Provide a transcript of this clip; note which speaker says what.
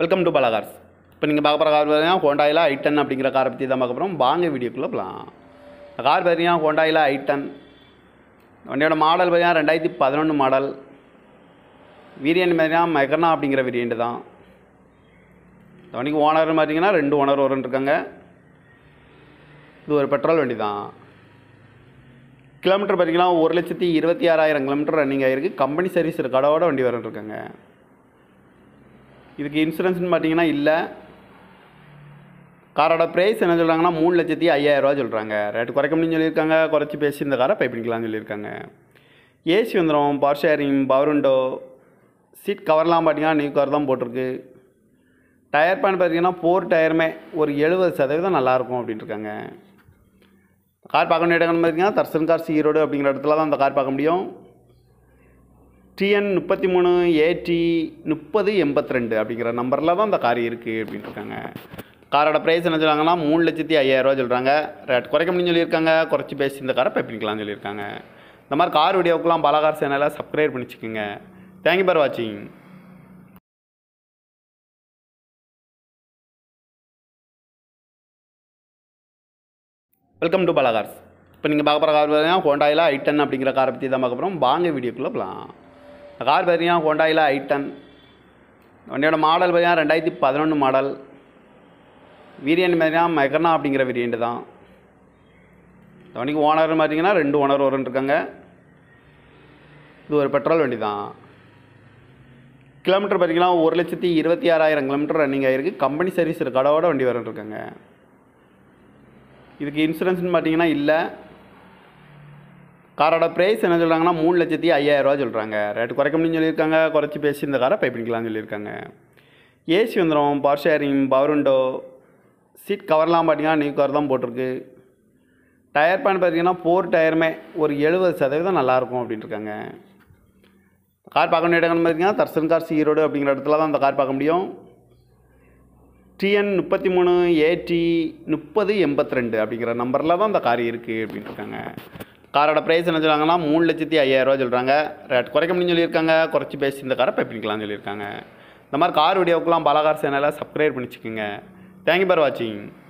Speaker 1: welcome to Bala cars இப்போ நீங்கள் பார்க்க போகிற கார் பார்த்தீங்கன்னா ஹோண்டாயில் ஐ டென் அப்படிங்கிற காரை பற்றி தான் பார்க்க போகிறோம் வாங்க வீடியோக்குள்ளே போகலாம் இந்த கார் பார்த்தீங்கன்னா ஹோண்டாயில் ஐ டென் வண்டியோட மாடல் பார்த்தீங்கன்னா ரெண்டாயிரத்தி பதினொன்று மாடல் வேரியன்ட் பார்த்தீங்கன்னா மெகனா அப்படிங்கிற வேரியண்ட் தான் இந்த வண்டிக்கு ஓனர் பார்த்தீங்கன்னா ரெண்டு ஓனர் வரும்னு இருக்காங்க இது ஒரு பெட்ரோல் வண்டி தான் கிலோமீட்டர் பார்த்தீங்கன்னா ஒரு லட்சத்தி இருபத்தி ஆறாயிரம் கிலோமீட்டர் ரன்னிங் ஆகிருக்கு கம்பெனி சர்வீஸ் கடவோட வண்டி வரன்னு இருக்காங்க இதுக்கு இன்சூரன்ஸ்னு பார்த்தீங்கன்னா இல்லை காரோட ப்ரைஸ் என்ன சொல்கிறாங்கன்னா மூணு லட்சத்தி ஐயாயிரரூவா சொல்கிறாங்க ரேட்டு குறைக்க முடியும்னு சொல்லியிருக்காங்க குறைச்சி பேசி இந்த காரை பை பண்ணிக்கலாம்னு சொல்லியிருக்காங்க ஏசி வந்துடும் power sharing power window seat கவர்லாம் பார்த்தீங்கன்னா நியூ கவர் தான் போட்டிருக்கு டயர் பேன் பார்த்தீங்கன்னா ஃபோர் டயருமே ஒரு எழுபது சதவீதம் நல்லாயிருக்கும் அப்படின்ட்டு இருக்காங்க கார் பார்க்க வேண்டிய இடங்கள்னு பார்த்தீங்கன்னா தர்சன் கார்ஸ் ஈரோடு அப்படிங்கிற இடத்துல தான் அந்த கார் பார்க்க முடியும் டிஎன் முப்பத்தி மூணு ஏடி முப்பது எண்பத்தி ரெண்டு அப்படிங்கிற நம்பரில் தான் அந்த கார் இருக்குது அப்படின்ட்டு இருக்காங்க காரோட ப்ரைஸ் என்ன சொல்கிறாங்கன்னா மூணு லட்சத்தி ஐயாயிரரூவா சொல்கிறாங்க ரேட் குறைக்க முடியும்னு சொல்லியிருக்காங்க குறைச்சி பேசி இந்த காரை பை பண்ணிக்கலாம்னு சொல்லியிருக்காங்க இந்த மாதிரி கார் வீடியோக்கெலாம் பாலாகார் சேனலை சப்ஸ்கிரைப் பண்ணி வச்சுக்கோங்க தேங்க்யூ ஃபார் வாட்சிங் வெல்கம் டு பலாகார்ஸ் இப்போ நீங்கள் பார்க்க போகிற கார் பார்த்தீங்கன்னா ஹோண்டாயில் ஐ டென் அப்படிங்கிற காரை பற்றி தான் பார்க்க போகிறோம் வாங்க வீடியோக்குள்ளே போகலாம் இந்த கார் பார்த்தீங்கன்னா ஹோண்டாயில் ஐ டென் வண்டியோட மாடல் பார்த்தீங்கன்னா ரெண்டாயிரத்தி பதினொன்று மாடல் வேரியன்ட் பார்த்தீங்கன்னா மெகனா அப்படிங்கிற வேரியண்ட் தான் இந்த வண்டிக்கு ஓனர் பார்த்தீங்கன்னா ரெண்டு ஓனர் வரும்னு இருக்காங்க இது ஒரு பெட்ரோல் வண்டி தான் கிலோமீட்டர் பார்த்தீங்கன்னா ஒரு லட்சத்தி இருபத்தி ஆறாயிரம் கிலோமீட்டர் ரன்னிங் ஆகிருக்கு கம்பெனி சர்வீஸ் கடவோட வண்டி வரன்னு இருக்காங்க இதுக்கு இன்சூரன்ஸ்னு பார்த்தீங்கன்னா இல்லை காரோட ப்ரைஸ் என்ன சொல்கிறாங்கன்னா மூணு லட்சத்தி ஐயாயிரரூவா சொல்கிறாங்க ரேட்டு குறைக்க முடியும்னு சொல்லியிருக்காங்க குறைச்சி பேசி இந்த காரை பை பண்ணிக்கலாம்னு சொல்லியிருக்காங்க ஏசி வந்துடும் power sharing power window seat கவர்லாம் பார்த்தீங்கன்னா நியூ கவர் தான் போட்டிருக்கு டயர் பேன் பார்த்தீங்கன்னா ஃபோர் டயருமே ஒரு எழுபது சதவீதம் நல்லாயிருக்கும் அப்படின்ட்டு இருக்காங்க கார் பார்க்க வேண்டிய இடங்கள்னு பார்த்தீங்கன்னா தர்சன் கார்ஸ் ஈரோடு அப்படிங்கிற இடத்துல தான் அந்த கார் பார்க்க முடியும் டிஎன் முப்பத்தி மூணு ஏடி முப்பது எண்பத்தி ரெண்டு அப்படிங்கிற நம்பரில் தான் அந்த கார் இருக்குது அப்படின்ட்டு இருக்காங்க காரோட ப்ரைஸ் என்ன சொல்கிறாங்கன்னா மூணு லட்சத்தி ஐயாயிரரூவா சொல்கிறாங்க ரேட் குறைக்க முடியும்னு சொல்லியிருக்காங்க குறைச்சி பேசி இந்த காரை பை பண்ணிக்கலாம்னு சொல்லியிருக்காங்க இந்த மாதிரி கார் வீடியோக்கெலாம் பாலாகார் சேனலை சப்ஸ்கிரைப் பண்ணி வச்சுக்கோங்க தேங்க்யூ ஃபார் வாட்சிங்